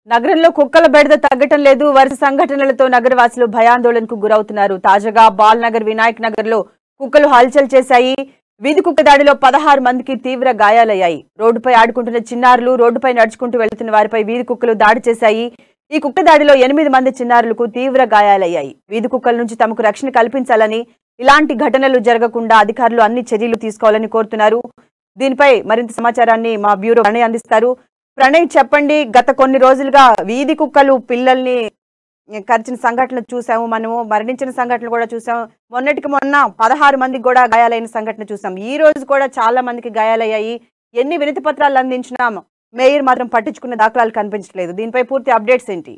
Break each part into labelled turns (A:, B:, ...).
A: నగరంలో కుక్కల బెడద తగ్గటం లేదు వరుస సంఘటనలతో నగరవాసులు భయాందోళనకు గురవుతున్నారు తాజాగా బాల్ నగర్ వినాయక్ నగర్ లో కుక్కలు హల్చల్ చేశాయి వీధి కుక్క దాడిలో పదహారు మందికి తీవ్ర గాయాలయ్యాయి రోడ్డుపై ఆడుకుంటున్న చిన్నారులు రోడ్డుపై నడుచుకుంటూ వెళ్తున్న వారిపై వీధి కుక్కలు దాడి చేశాయి ఈ కుక్క దాడిలో ఎనిమిది మంది చిన్నారులకు తీవ్ర గాయాలయ్యాయి వీధి కుక్కల నుంచి తమకు రక్షణ కల్పించాలని ఇలాంటి ఘటనలు జరగకుండా అధికారులు అన్ని చర్యలు తీసుకోవాలని కోరుతున్నారు దీనిపై మరింత సమాచారాన్ని మా బ్యూరో ప్రణయ్ అందిస్తారు ప్రణయ్ చెప్పండి గత కొన్ని రోజులుగా వీధి కుక్కలు పిల్లల్ని కరిచిన సంఘటనలు చూసాము మనము మరణించిన సంఘటనలు కూడా చూసాము మొన్నటికి మొన్న పదహారు మందికి కూడా గాయాలైన సంఘటన చూసాం ఈ రోజు కూడా చాలా మందికి గాయాలయ్యాయి ఎన్ని వినతి పత్రాలు అందించినా మేయర్ మాత్రం పట్టించుకున్న దాఖలాలు కనిపించలేదు దీనిపై పూర్తి అప్డేట్స్ ఏంటి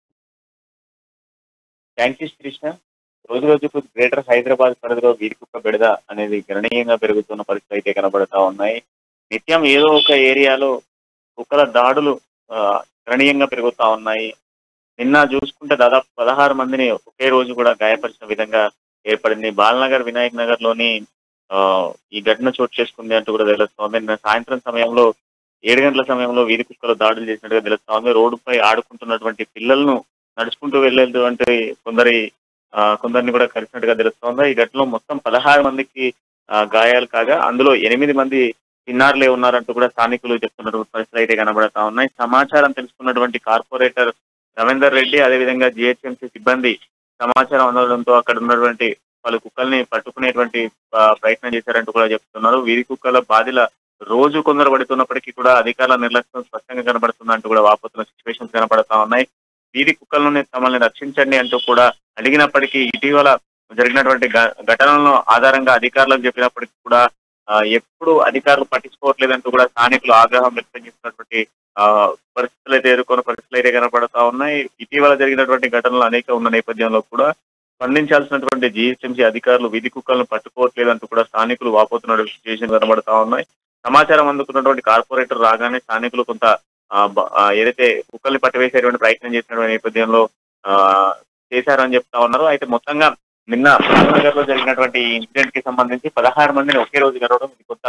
B: థ్యాంక్ యూ కృష్ణ రోజు రోజుకు గ్రేటర్ హైదరాబాద్ పరిధిలో వీధి కుక్క బెడద అనేది గణనీయంగా పెరుగుతున్న పరిస్థితులు అయితే కనబడతా ఉన్నాయి నిత్యం ఏదో ఒక ఏరియాలో కుక్కల దాడులు ఆ, గణనీయంగా పెరుగుతా ఉన్నాయి నిన్న చూసుకుంటే దాదాపు పదహారు మందిని ఒకే రోజు కూడా గాయపరిచిన విధంగా ఏర్పడింది బాలనగర్ వినాయక్ నగర్ లోని ఆ, ఈ ఘటన చోటు చేసుకుంది అంటూ కూడా తెలుస్తోంది నిన్న సాయంత్రం సమయంలో ఏడు గంటల సమయంలో వీధి కుక్కలు దాడులు చేసినట్టుగా తెలుస్తోంది రోడ్డుపై ఆడుకుంటున్నటువంటి పిల్లలను నడుచుకుంటూ వెళ్ళేటువంటి కొందరి ఆ, కొందరిని కూడా కలిసినట్టుగా తెలుస్తోంది ఈ ఘటనలో మొత్తం పదహారు మందికి ఆ, గాయాలు కాగా అందులో ఎనిమిది మంది చిన్నారులే ఉన్నారంటూ కూడా స్థానికులు చెప్తున్నటువంటి పరిస్థితులు అయితే కనబడతా ఉన్నాయి సమాచారం తెలుసుకున్నటువంటి కార్పొరేటర్ రవీందర్ రెడ్డి అదేవిధంగా జిహెచ్ఎంసీ సిబ్బంది సమాచారం అందడంతో అక్కడ ఉన్నటువంటి పలు కుక్కల్ని పట్టుకునేటువంటి ఆ, ప్రయత్నం చేశారంటూ కూడా చెప్తున్నారు వీరి కుక్కల బాధిల రోజు కొందరు పడుతున్నప్పటికీ కూడా అధికారుల నిర్లక్ష్యం స్పష్టంగా కనబడుతుందంటూ కూడా వాపోతున్న సిచ్యువేషన్స్ కనబడతా ఉన్నాయి వీరి కుక్కలను తమల్ని రక్షించండి అంటూ కూడా అడిగినప్పటికీ ఇటీవల జరిగినటువంటి ఘ- ఘటనలను ఆధారంగా అధికారులకు చెప్పినప్పటికీ కూడా ఆ, ఎప్పుడు అధికారులు పట్టించుకోవట్లేదంటూ కూడా స్థానికులు ఆగ్రహం వ్యక్తం చేసినటువంటి ఆ, పరిస్థితులు అయితే ఎదుర్కొన్న పరిస్థితులు అయితే కనబడతా ఉన్నాయి ఇటీవల జరిగినటువంటి ఘటనలు అనేక ఉన్న నేపథ్యంలో కూడా స్పందించాల్సినటువంటి జిహెచ్ఎంసీ అధికారులు విధి కుక్కలను పట్టుకోవట్లేదంటూ కూడా స్థానికులు వాపోతున్న సిచ్యువేషన్ కనబడతా ఉన్నాయి సమాచారం అందుకున్నటువంటి కార్పొరేటర్ రాగానే స్థానికులు కొంత ఆ, బ- ఆ, ఏదైతే కుక్కల్ని పట్టివేసేటువంటి ప్రయత్నం చేసినటువంటి నేపథ్యంలో ఆ, చేశారని చెప్తా ఉన్నారు అయితే మొత్తంగా నిన్న నగర్ లో జరిగినటువంటి ఇన్సిడెంట్ కి సంబంధించి పదహారు మందిని ఒకే రోజు కలవడం ఇది కొంత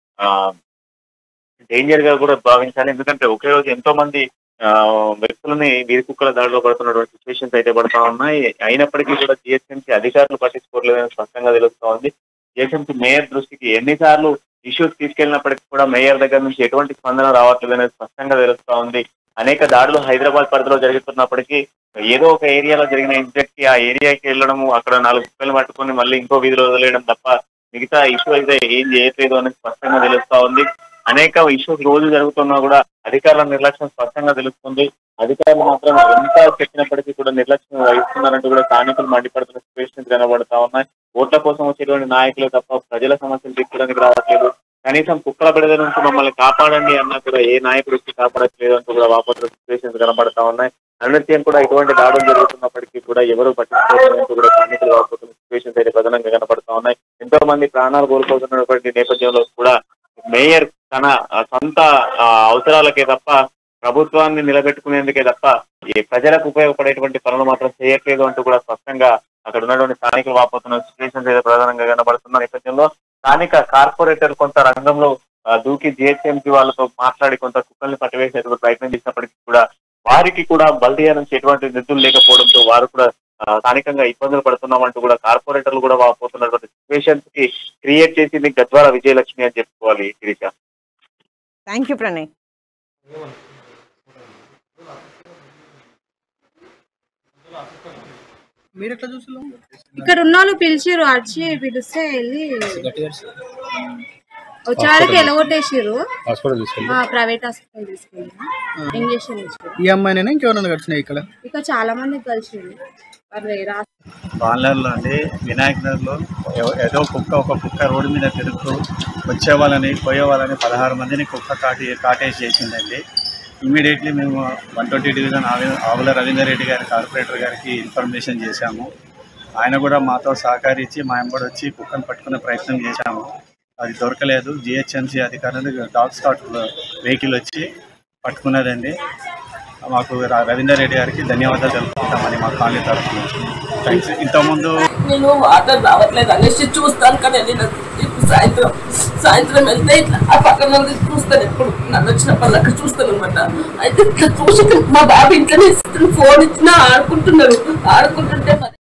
B: డేంజర్ గా కూడా భావించాలి ఎందుకంటే ఒకే రోజు ఎంతో మంది ఆ, వ్యక్తులని వీరి కుక్కల దాడిలో పడుతున్నటువంటి సిచ్యువేషన్స్ అయితే పడతా ఉన్నాయి అయినప్పటికీ కూడా జిహెచ్ఎంసీ అధికారులు పట్టించుకోవట్లేదని స్పష్టంగా తెలుస్తా ఉంది జిహెచ్ఎంసీ మేయర్ దృష్టికి ఎన్నిసార్లు ఇష్యూస్ తీసుకెళ్లినప్పటికీ కూడా మేయర్ దగ్గర నుంచి ఎటువంటి స్పందన రావట్లేదు అనేది స్పష్టంగా తెలుస్తా ఉంది అనేక దాడులు హైదరాబాద్ పరిధిలో జరుగుతున్నప్పటికీ ఏదో ఒక ఏరియాలో జరిగిన ఇన్సిడెంట్ కి ఆ ఏరియాకి వెళ్ళడము అక్కడ నాలుగు కుక్కలు పట్టుకొని మళ్ళీ ఇంకో వీధిలో వదిలేయడం తప్ప మిగతా ఇష్యూ అయితే ఏం చేయట్లేదు అనేది స్పష్టంగా తెలుస్తా ఉంది అనేక ఇష్యూస్ రోజు జరుగుతున్నా కూడా అధికారుల నిర్లక్ష్యం స్పష్టంగా తెలుస్తుంది అధికారులు మాత్రం ఎంత చెప్పినప్పటికీ కూడా నిర్లక్ష్యం వహిస్తున్నారంటూ కూడా స్థానికులు మండిపడుతున్న సిచ్యువేషన్స్ కనబడతా ఉన్నాయి ఓట్ల కోసం వచ్చేటువంటి నాయకులు తప్ప ప్రజల సమస్యలు తీర్చడానికి రావట్లేదు కనీసం కుక్కల బిడద నుంచి మమ్మల్ని కాపాడండి అన్నా కూడా ఏ నాయకుడు వచ్చి కాపాడట్లేదు అంటూ కూడా వాపోతున్న సిచ్యువేషన్స్ కనబడతా ఉన్నాయి అనునిత్యం కూడా ఇటువంటి దాడులు జరుగుతున్నప్పటికీ కూడా ఎవరు పట్టించుకోవడంతో కూడా స్థానికులు వాపోతున్న సిచ్యువేషన్స్ అయితే ప్రధానంగా కనబడతా ఉన్నాయి ఎంతో మంది ప్రాణాలు కోల్పోతున్నటువంటి నేపథ్యంలో కూడా మేయర్ తన ఆ, సొంత ఆ, అవసరాలకే తప్ప ప్రభుత్వాన్ని నిలబెట్టుకునేందుకే తప్ప ఈ ప్రజలకు ఉపయోగపడేటువంటి పనులు మాత్రం చేయట్లేదు అంటూ కూడా స్పష్టంగా అక్కడ ఉన్నటువంటి స్థానికులు వాపోతున్న సిచ్యువేషన్స్ అయితే ప్రధానంగా కనబడుతున్న నేపథ్యంలో స్థానిక కార్పొరేటర్ కొంత రంగంలో ఆ, దూకి జిహెచ్ఎంసీ వాళ్ళతో మాట్లాడి కొంత కుక్కల్ని పట్టివేసేందుకు ప్రయత్నం చేసినప్పటికీ కూడా వారికి కూడా బల్దియా నుంచి ఎటువంటి నిధులు లేకపోవడంతో వారు కూడా ఆ, స్థానికంగా ఇబ్బందులు పడుతున్నామంటూ కూడా కార్పొరేటర్లు కూడా వాపోతున్నటువంటి సిచ్యువేషన్స్ కి క్రియేట్ చేసింది గద్వాల విజయలక్ష్మి అని చెప్పుకోవాలి శిరీష
A: థ్యాంక్ యూ ప్రణయ్
C: మీరు ఎట్లా చూసారు
D: ఇక్కడ ఉన్న వాళ్ళు పిలిచిర్రు వచ్చి పిలిస్తే వెళ్ళి వచ్చారికి ఎలగొట్టేసిర్రు
E: హాస్పిటల్ తీసుకెళ్ళి
D: ప్రైవేట్ హాస్పిటల్ తీసుకెళ్ళి ఇంజక్షన్ ఇచ్చారు
C: ఈ అమ్మాయినైనా ఇంకెవరైనా గడిచినాయి ఇక్కడ
D: ఇంకా చాలా మంది కలిసిర్రు వాళ్ళు రా
F: పార్లర్లో అండి వినాయక్ నగర్లో ఎవ- ఏదో కుక్క ఒక కుక్క రోడ్డు మీద తిరుగుతూ వచ్చే వాళ్ళని పోయే వాళ్ళని పదహారు మందిని కుక్క కాటి కాటేజ్ చేసిందండి ఇమ్మీడియట్లీ మేము వన్ ట్వంటీ డివిజన్ ఆవి- ఆవుల రవీందర్ రెడ్డి గారి కార్పొరేటర్ గారికి ఇన్ఫర్మేషన్ చేశాము ఆయన కూడా మాతో సహకరించి మా ఎంబడి వచ్చి కుక్కను పట్టుకునే ప్రయత్నం చేశాము అది దొరకలేదు జిహెచ్ఎంసీ అధికారులు డాగ్ స్కాట్ వెహికల్ వచ్చి పట్టుకున్నదండి మాకు ర- రవీందర్ రెడ్డి గారికి ధన్యవాదాలు తెలుపుకుంటామని మా కాలనీ తరఫు నుంచి థ్యాంక్స్ ఇంతకుముందు
G: నేను వాటర్ రావట్లేదు అనేసి చూస్తాను కానీ నేను
E: సాయంత్రం సాయంత్రం వెళ్తే ఇట్లా ఆ పక్కన నుండి చూస్తాను ఎప్పుడు నన్ను వచ్చినప్పుడు అక్కడ చూస్తాను అనమాట అయితే ఇట్లా చూసి మా బాబు ఇంట్లోనే ఫోన్ ఇచ్చినా ఆడుకుంటున్నారు ఆడుకుంటుంటే మరి